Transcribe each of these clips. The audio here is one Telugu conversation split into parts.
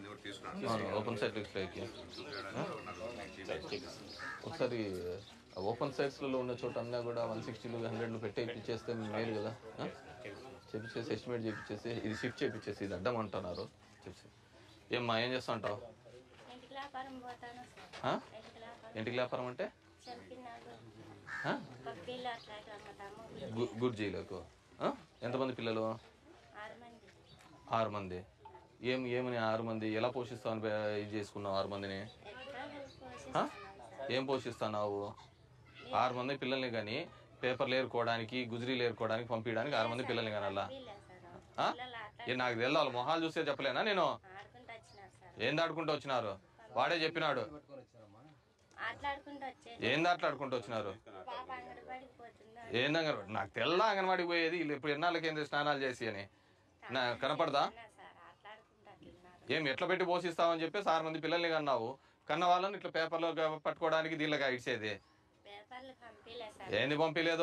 కూడా తీసుకున్నాను ఓపెన్ సైట్ డిస్ప్లేకి చూపించడానికి ఉన్నారు ఒకసారి ఓపెన్ సైట్స్లలో ఉన్న చోట అన్నా కూడా వన్ సిక్స్టీలు హండ్రెడ్లు పెట్టి ఇప్పించేస్తే మేలు కదా ఆ? చేపించేసి ఎస్టిమేట్ చేపించేసి ఇది షిఫ్ట్ చేపించేసి ఇది అడ్డం అంటున్నారు చెప్పి ఏమ్మా ఏం చేస్తా ఉంటావు ఇంటికి వ్యాపారం పోతాను సార్ ఆ? ఇంటికి వ్యాపారం ఇంటికి వ్యాపారం అంటే చనిపినాడు ఆ? పక్కీళ్ళు అట్లా ఇట్లా అమ్ముతాము గు- గుడ్జీలకు ఆ? ఎంతమంది పిల్లలు ఆరు మంది ఆరు మంది ఏం ఏమని ఆరు మంది ఎలా పోషిస్తామని బే- ఇది చేసుకున్నావు ఆరు మందిని ఎట్లా హెల్ప్ ఆ? పోషిస్తున్నాం సార్ ఏం పోషిస్తున్నావు ఆరు మంది పిల్లల్ని కానీ పేపర్లు ఏరుకోవడానికి గుజరీలు ఏరుకోవడానికి పంపించడానికి ఆరు మంది పిల్లల్ని కానల్లా వీలే సార్ ఆ? పిల్లలు ఆట ఏ నాకు తెలియదు వాళ్ళ మొహాలు చూస్తే చెప్పలేనా నేను ఆడుకుంటూ వచ్చినారు సార్ ఏం దాడుకుంటూ వచ్చినారు వాడే చెప్పినాడు ఆటలాడుకుంటూ వచ్చేది ఏం దాట్లాడుకుంటూ వచ్చినారు పాప అంగడిపడికి పోతుందా ఏం అంగన్వాడి నాకు తెల్ల అంగన్వాడికి పోయేది వీళ్ళు ఇప్పుడు ఎన్నాళ్ళకి ఏంది స్నానాలు చేసి అని నా కనపడదా ఉన్నా సార్ ఆటలాడుకుంటూ అట్లున్నారు ఏం ఎట్లా పెట్టి పోషిస్తావని చెప్పేసి ఆరు మంది పిల్లల్ని కన్నావు కన్న వాళ్ళని ఇట్లా పేపర్లో గ- పట్టుకోవడానికి దీనిలాగా ఇచ్చేది పేపర్లు పంపిలే సార్ ఏంది పంపిలేదు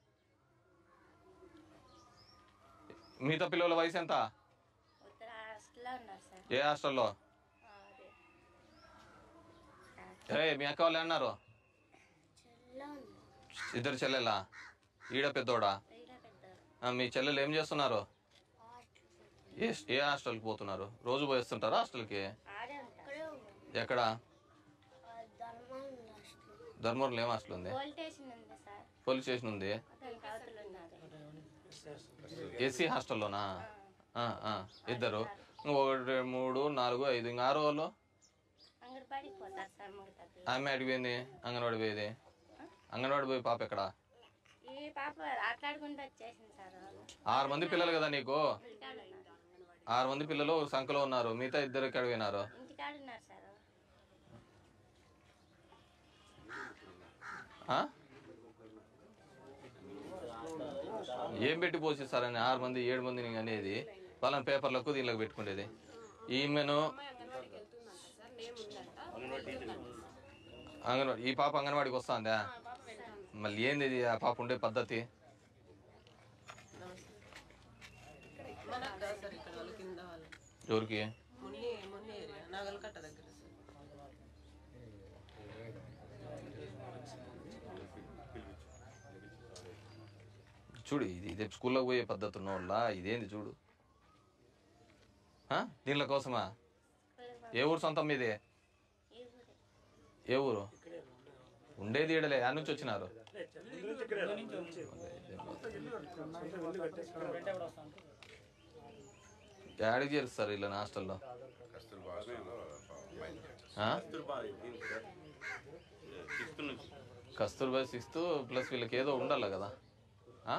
మిగతా పిల్లల వయసు ఎంత ఉత్తర హాస్టల్లో ఉన్నారు సార్ ఏ హాస్టల్లో ఆ, అదే ఏ మీ అక్క వాళ్ళు అన్నారు చెల్లో ఉంది ఇద్దరు చెల్లెలా ఈడ పెద్దోడా వీళ్ళ పెద్దోడు ఆ, మీ చెల్లెలు ఏం చేస్తున్నారు ఏ ఏ హాస్టల్కి పోతున్నారు రోజు పోయిస్తుంటారా హాస్టల్కి ఆడే ఉంటారు ఎక్కడ ధర్మం ధర్మవరంలో ఏం హాస్టల్ ఉంది పోలీస్ స్టేషన్ ఉంది సార్ పోలీస్ స్టేషన్ ఉంది దానికి అవతలు ఉన్నారు ఏసీ హాస్టల్లోనా ఆ, ఆ, ఇద్దరు ఒకటి మూడు నాలుగు ఐదు ఇంకా ఆరు వాళ్ళు అంగడిపడికి పోతారు సార్ మిగతా ఆమె అడిగిపోయింది అంగన్వాడి పోయేది అంగన్వాడి పోయి పాప ఎక్కడ ఈ పాప ఆటలాడుకుంటూ వచ్చేసింది సార్ వాళ్ళు ఆరు మంది పిల్లలు కదా నీకు ఇంటికాడ ఉన్నారు ఆరు మంది పిల్లలు ఒక సంఖ్యలో ఉన్నారు మిగతా ఇద్దరు ఎక్కడ పోయినారు ఇంటికాడ ఉన్నారు సార్ ఆ? ఏం పెట్టి పోషిస్తారని ఆరు మంది ఏడు మందిని అనేది వాళ్ళని పేపర్లకు దీనిలోకి పెట్టుకునేది ఈమెను అంగన్వాడి ఈ పాప అంగన్వాడికి వస్తుందా మళ్ళీ ఏంది ఇది ఆ పాప ఉండే పద్ధతి మనకు కాదు సార్ ఇక్కడ వాళ్ళ కింద వాళ్ళు ఎవరికి మున్ని మున్ని ఏరియా నాగలకట్ట దగ్గర సార్ చూడు ఇది ఇదే స్కూల్లోకి పోయే పద్ధతి ఉన్న వాళ్ళ ఇదేంది చూడు ఆ? దీనిల కోసమా ఏ ఊరు సొంతం మీదే ఈ ఊరే ఏ ఊరు ఉండేది ఈడలే ఆ నుంచి వచ్చినారు డాడీకి చేరుస్తారు ఇలా హాస్టల్లో కస్తూర్బా హాస్టల్లో అమ్మాయిని చేర్చారు. ఆ? సిక్స్త్ నుంచి కస్తూర్బా సిక్స్త్ ప్లస్ వీళ్ళకి ఏదో ఉండాలి కదా ఆ?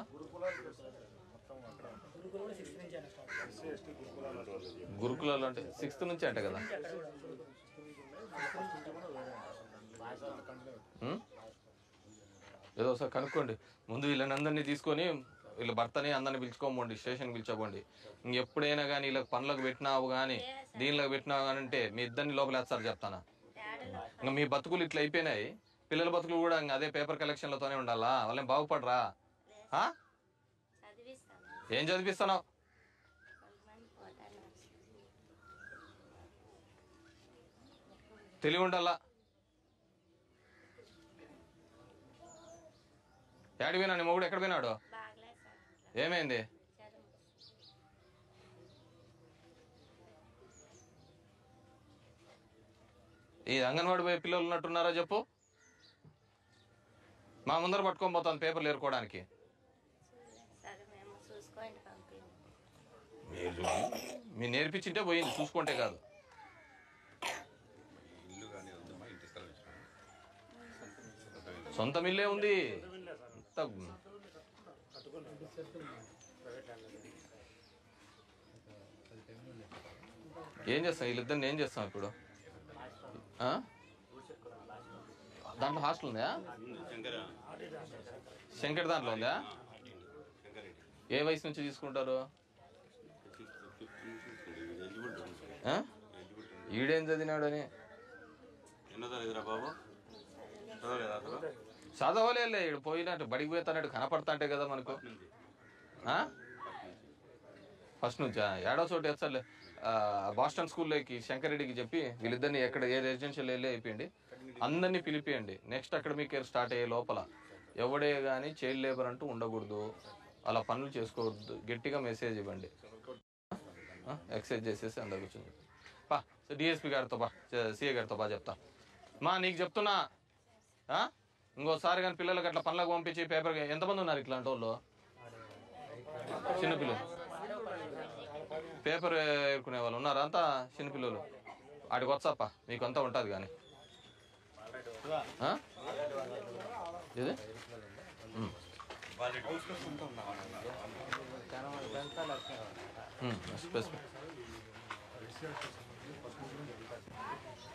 గురుకులాలు అంటే సిక్స్త్ నుంచి అంట కదా ఉం? ఏదో ఒకసారి కనుక్కోండి ముందు వీళ్ళని అందరినీ తీసుకొని వీళ్ళ భర్తని అందరిని పిలుచుకోమండి స్టేషన్ పిలుచుకోమండి ఇంకెప్పుడైనా కానీ వీళ్ళకి పనులకు పెట్టినావు కానీ దీనిలోకి పెట్టినావు కానీ అంటే మీ ఇద్దరిని లోపలేస్తారు చెప్తానా తేడలో ఇంకా మీ బతుకులు ఇట్లా అయిపోయినాయి పిల్లల బతుకులు కూడా ఇంకా అదే పేపర్ కలెక్షన్లతోనే ఉండాలా వాళ్ళని బాగుపడరా ఆ? చదివిస్తాను ఏం చదివిస్తున్నావు కొంతమంది పోతాను తెలివి ఉండాలా ఏడికి పోయినా నీ మొగుడు ఎక్కడ పోయినాడు బాగలేదు సార్ ఇట్లా ఏమైంది జ్వరం ఈ అంగన్వాడి పోయే పిల్లలు ఉన్నట్టున్నారా చెప్పు మా ముందర పట్టుకొని పోతాను పేపర్లు ఏరుకోవడానికి సరే మేము చూసుకోండి పంపింది మీరు మీ నేర్పించింటే పోయింది చూసుకుంటే కాదు ఇల్లు కానీ ఉందమ్మా ఇంటి స్థలం ఇచ్చినాము సొంత మిల్లే ఉంది అంత ఏం చేస్తాం వీళ్ళిద్దరిని ఏం చేస్తాం ఇప్పుడు ఆ? దాంట్లో హాస్టల్ ఉందా శంకర శంకర్ దాంట్లో ఉందా శంకరెడ్డి ఏ వయసు నుంచి తీసుకుంటారు సిక్స్త్ ఫిఫ్త్ నుంచి ఎలిజిబుల్ ఆ? ఎలిజిబుల్ ఈడేం చదివినాడని ఎన్నో తరగతిరా బాబు చదవలేదా అసలు చదవలేలే ఈడు పోయినట్టు బడికి పోతానట్టు కనపడతాంటే కదా మనకు నుంచి ఆ? ఫస్ట్ నుంచా ఏడో చోటు ఎచ్చలే ఆ, బాస్టన్ స్కూల్లోకి శంకరెడ్డికి చెప్పి వీళ్ళిద్దరిని ఎక్కడ ఏ రెసిడెన్షియల్ వెళ్ళి అయిపోయింది అందరినీ పిలిపియండి నెక్స్ట్ అకాడమిక్ ఇయర్ స్టార్ట్ అయ్యే లోపల ఎవడే కానీ చైల్డ్ లేబర్ అంటూ ఉండకూడదు అలా పనులు చేసుకోవద్దు గట్టిగా మెసేజ్ ఇవ్వండి ఎక్సైజ్ చేసేసి అందరు కూర్చొని పా డిఎస్పి గారితో బా సిఏ గారితో బా చెప్తా మా నీకు చెప్తున్నా ఆ? ఇంకోసారి కానీ పిల్లలకి అట్లా పనులకు పంపించి పేపర్ ఎంతమంది ఉన్నారు ఇట్లాంటి వాళ్ళు చిన్నపిల్లలు పేపర్ ఏరుకునే వాళ్ళు ఉన్నారా అంతా చిన్నపిల్లలు ఆడికి వచ్చాపా మీకు అంతా ఉంటుంది కానీ ఆ? ఇది ఉమ్. ఉమ్, స్పెసిఫిక్